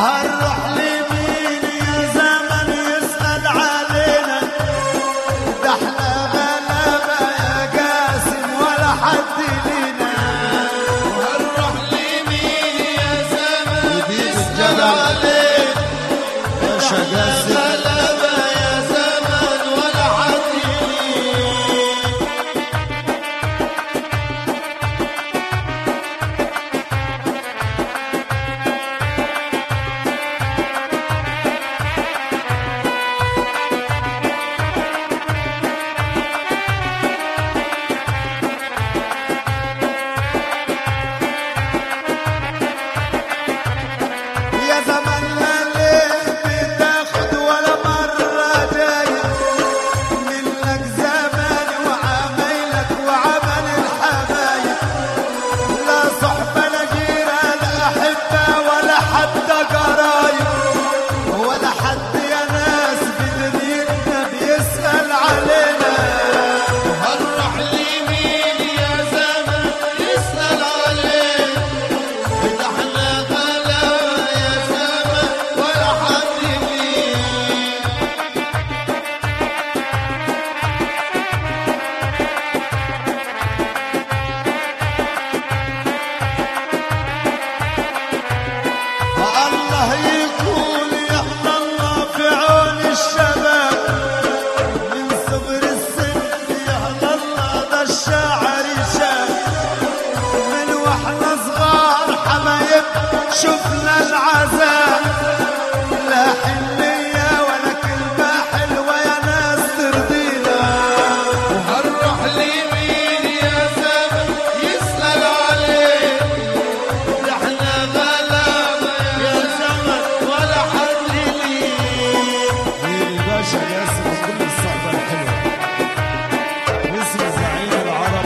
هنروح لمين يا زمن يسأل علينا ده احنا غلابة يا جاسم ولا حد لينا هنروح لمين يا زمن جديد يسأل الجدل. عليك باشا جاسم غلبة يا زمن ولا حد يليك يا زمن لا ليه بتاخد ولا مرة جاي منك زمان وعمايلك وعمل الحبايب لا صحبة لا جيرة لا أحبة ولا حتى قرايب ولا حد يا ناس بدنيتنا بيسأل علينا هنروح لمين يا زمن يسأل عليك ده احنا غلبة يا زمن ولا حد يليك الله يقول يا الله في عون الشباب من صغر السن يا الله ده الشاعر شاب من واحنا صغار حبايب شفنا العذاب لا حلية ولا كلمة حلوة يا ناس ترضينا هنروح لمين يا زمن يسأل عليك ده احنا غلبة يا زمن ولا حد يليك مين الباشا ياسر وكل الصحبة الحلوة اسم زعيم العرب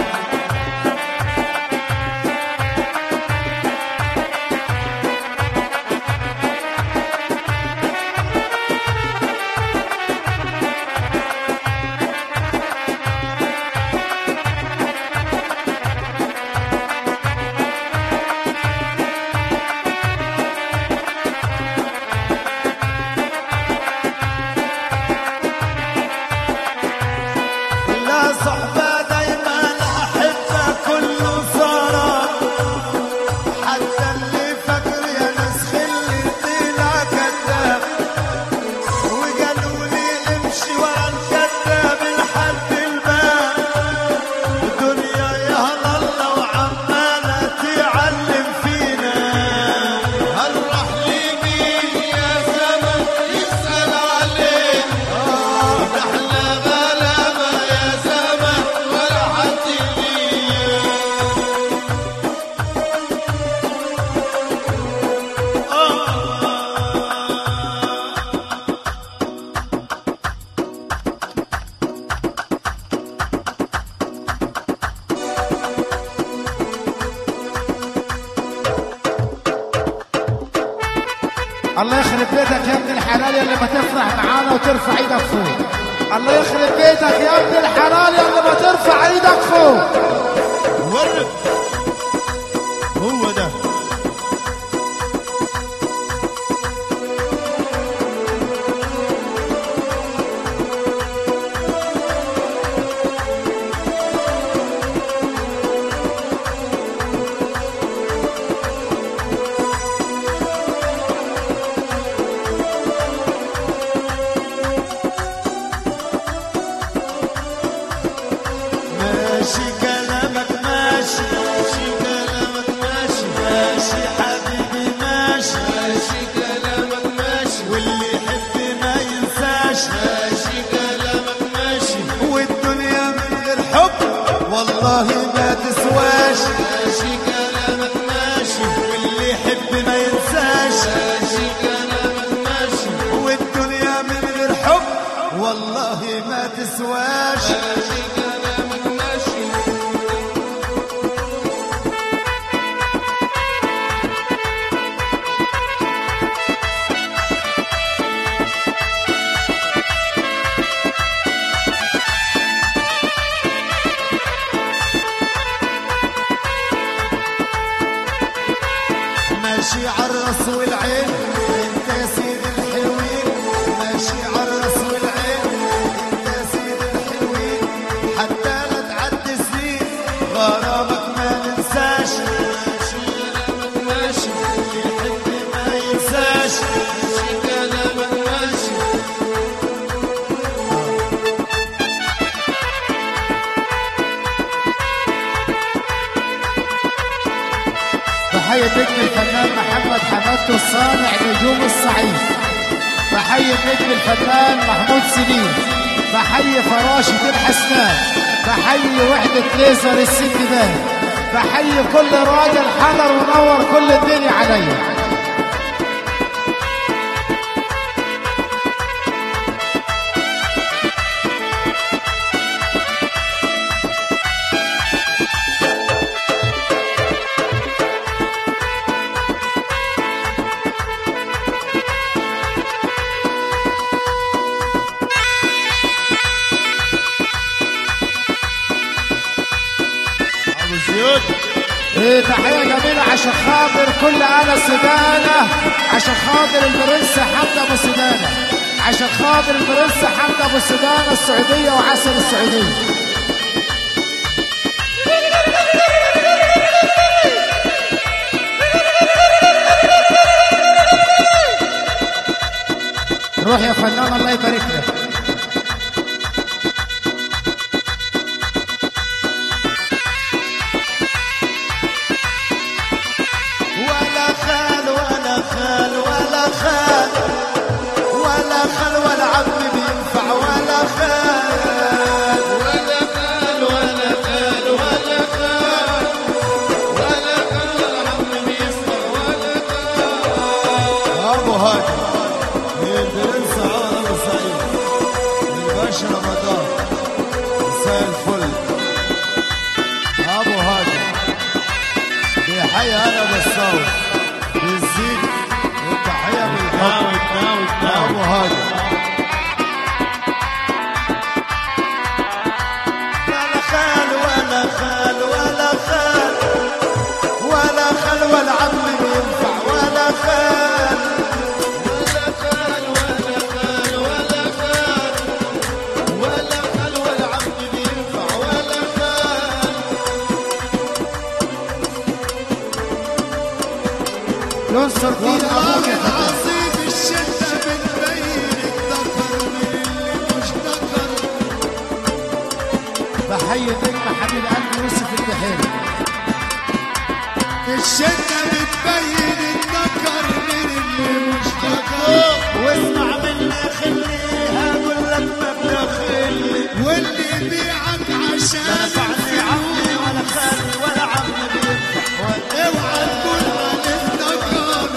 لا صحبة دايما أحبها كله صار حتى اللي فاكر يا ناس خلي طلع كذاب وقالوا لي امشي ورا الكذاب لحد الباب الدنيا يا الله وعمالة تعلم فينا هنروح لمين يا زمن يسأل عليك ده احنا غلبة يا زمن ولا حد يليك الله يخرب بيتك يا ابن الحلال يا اللي ما تفرح معانا وترفع ايدك فوق الله يخرب بيتك يا ابن الحلال يا اللي ما ترفع ايدك فوق ورد هو ده ماشي كلامك ماشي ماشي كلامك ماشي حمادته صانع نجوم الصعيد بحيي النجم الفنان محمود سليم بحيي فراشة الحسنان بحيي وحدة ليزر السندباد بحيي كل راجل حضر ونور كل الدنيا عليا ابو زياد إيه تحية جميلة عشان خاطر كل آلة سودانة عشان خاطر البرنس حمد أبو سودانة عشان خاطر البرنس حمد أبو سودانة السعودية وعسل السعودية روح يا فنان الله يبارك لك ولا خال ولا خال ولا خال ولا خال ولا عم بينفع ولا خال ولا خال ولا خال ولا خال ولا خال عم بيسمع ولا خال ابو هادي من برنس عرب ابو سعيد من باشا رمضان مساء الفل ابو هادي بيحيي انا بالصوت بالزيت والتحيه بالحب ابو هادي ولا خال ولا خال ولا خال ولا خال ولا عم بينفع ولا خال ولا خال ولا خال ولا خال ولا خال ولا عم بينفع ولا خال ينصر دين أبوك يا فنان العظيم الشدة بتبين الذكر من اللي مش ذكر بحيي النجم حبيب قلبي يوسف البحيري الشدة بتبين الذكر من اللي مش ذكر واسمع مني خليها اقول لك ما بخلي واللي يبيعك عشان نفعني عمي الفلوس ولا خالي ولا عمي بينفع اوعى تقول هنفتكر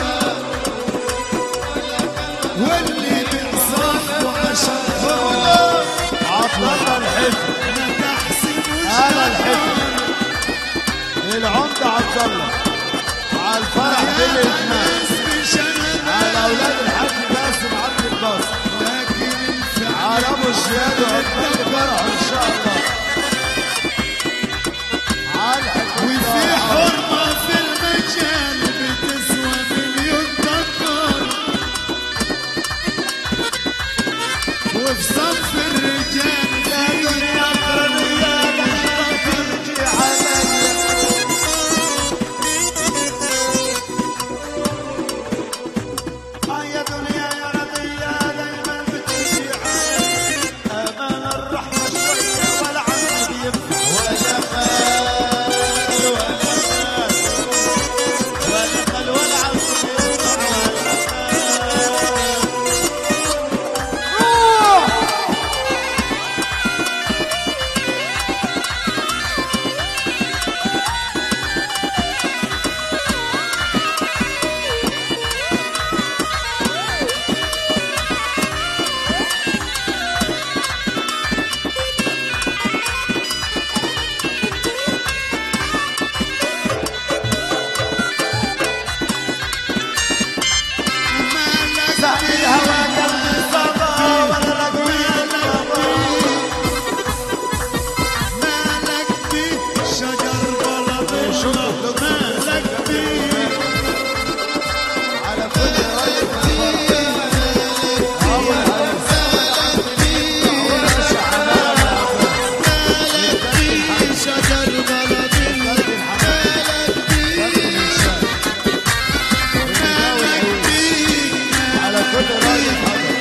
واللي بيصاحبه عشان فلوس عطل الله الحفظ ما تحسبوش انا الحفظ العمدة عبد الله على الفرح بالاجمال ناس بشنب على اولاد الحاج باسم عبد الباسط لكن الفعل على ابو الشهاد وعقبال الفرح ان شاء الله على الحفظ وفي حرمة في المجال بتسوى مليون دكر وفي صف الرجال في دنيا قرنية تجي عليا آه يا دنيا يا رضية دايما بتجي عليا امان الرحمة شوية ولا عمري بينفع ولا خال ولا خال ولا خال ولا عمري بينفع ولا خال زهري الهوى قلبي صبا ولا رقمي مالك بيه شجر بلد مالك بيه على كل راجل بيه شجر بلد مالك بيه مالك بيه على كل راجل حضر